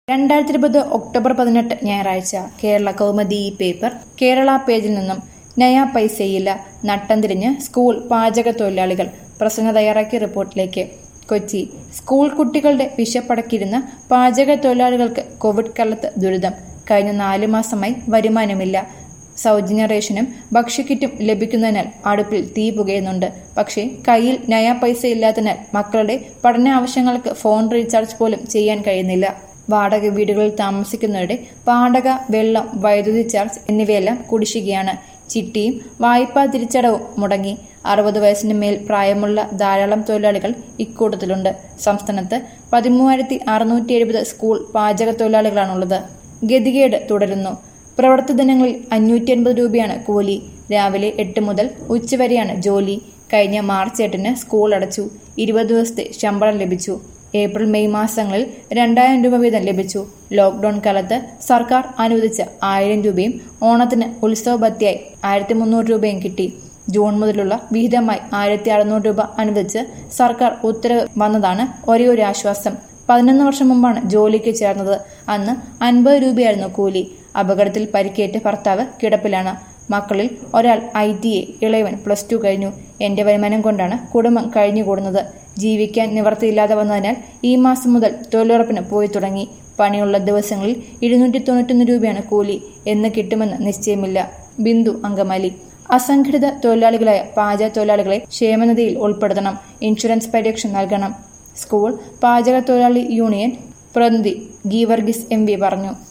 രണ്ടായിരത്തി ഇരുപത് ഒക്ടോബർ പതിനെട്ട് ഞായറാഴ്ച കേരള കൗമുദി ഈ പേപ്പർ കേരള പേജിൽ നിന്നും നയാ പൈസയില്ല നട്ടം തിരിഞ്ഞ് സ്കൂൾ പാചക തൊഴിലാളികൾ പ്രസംഗ തയ്യാറാക്കിയ റിപ്പോർട്ടിലേക്ക് കൊച്ചി സ്കൂൾ കുട്ടികളുടെ വിശപ്പടക്കിയിരുന്ന പാചക തൊഴിലാളികൾക്ക് കോവിഡ് കാലത്ത് ദുരിതം കഴിഞ്ഞ നാല് മാസമായി വരുമാനമില്ല സൗജന്യ റേഷനും ഭക്ഷ്യക്കിറ്റും ലഭിക്കുന്നതിനാൽ അടുപ്പിൽ തീ പുകയുന്നുണ്ട് പക്ഷേ കയ്യിൽ നയാ പൈസ ഇല്ലാത്തതിനാൽ മക്കളുടെ പഠന ആവശ്യങ്ങൾക്ക് ഫോൺ റീചാർജ് പോലും ചെയ്യാൻ കഴിയുന്നില്ല വാടക വീടുകളിൽ താമസിക്കുന്നവരുടെ വാടക വെള്ളം വൈദ്യുതി ചാർജ് എന്നിവയെല്ലാം കുടിശ്ശികയാണ് ചിട്ടിയും വായ്പാ തിരിച്ചടവും മുടങ്ങി അറുപത് വയസ്സിന് മേൽ പ്രായമുള്ള ധാരാളം തൊഴിലാളികൾ ഇക്കൂട്ടത്തിലുണ്ട് സംസ്ഥാനത്ത് പതിമൂവായിരത്തി അറുന്നൂറ്റി എഴുപത് സ്കൂൾ പാചക തൊഴിലാളികളാണുള്ളത് ഗതികേട് തുടരുന്നു പ്രവൃത്തി ദിനങ്ങളിൽ അഞ്ഞൂറ്റി അൻപത് രൂപയാണ് കൂലി രാവിലെ എട്ട് മുതൽ ഉച്ചവരെയാണ് ജോലി കഴിഞ്ഞ മാർച്ച് എട്ടിന് സ്കൂൾ അടച്ചു ഇരുപത് ദിവസത്തെ ശമ്പളം ലഭിച്ചു ഏപ്രിൽ മെയ് മാസങ്ങളിൽ രണ്ടായിരം രൂപ വീതം ലഭിച്ചു ലോക്ഡൌൺ കാലത്ത് സർക്കാർ അനുവദിച്ച ആയിരം രൂപയും ഓണത്തിന് ഉത്സവ ഭത്തിയായി ആയിരത്തി മുന്നൂറ് രൂപയും കിട്ടി ജൂൺ മുതലുള്ള വിഹിതമായി ആയിരത്തി അറുന്നൂറ് രൂപ അനുവദിച്ച് സർക്കാർ ഉത്തരവ് വന്നതാണ് ഒരേ ഒരു ആശ്വാസം പതിനൊന്ന് വർഷം മുമ്പാണ് ജോലിക്ക് ചേർന്നത് അന്ന് അൻപത് രൂപയായിരുന്നു കൂലി അപകടത്തിൽ പരിക്കേറ്റ് ഭർത്താവ് കിടപ്പിലാണ് മക്കളിൽ ഒരാൾ ഐ ടി എ ഇളയവൻ പ്ലസ് ടു കഴിഞ്ഞു എന്റെ വരുമാനം കൊണ്ടാണ് കുടുംബം കഴിഞ്ഞുകൂടുന്നത് ജീവിക്കാൻ നിവർത്തിയില്ലാതെ വന്നതിനാൽ ഈ മാസം മുതൽ തൊഴിലുറപ്പിന് പോയി തുടങ്ങി പണിയുള്ള ദിവസങ്ങളിൽ ഇരുന്നൂറ്റി തൊണ്ണൂറ്റൊന്ന് രൂപയാണ് കൂലി എന്ന് കിട്ടുമെന്ന് നിശ്ചയമില്ല ബിന്ദു അങ്കമാലി അസംഘടിത തൊഴിലാളികളായ പാചക തൊഴിലാളികളെ ക്ഷേമനിധിയിൽ ഉൾപ്പെടുത്തണം ഇൻഷുറൻസ് പരിരക്ഷ നൽകണം സ്കൂൾ പാചക തൊഴിലാളി യൂണിയൻ പ്രതിനിധി ഗീവർഗിസ് എം വി പറഞ്ഞു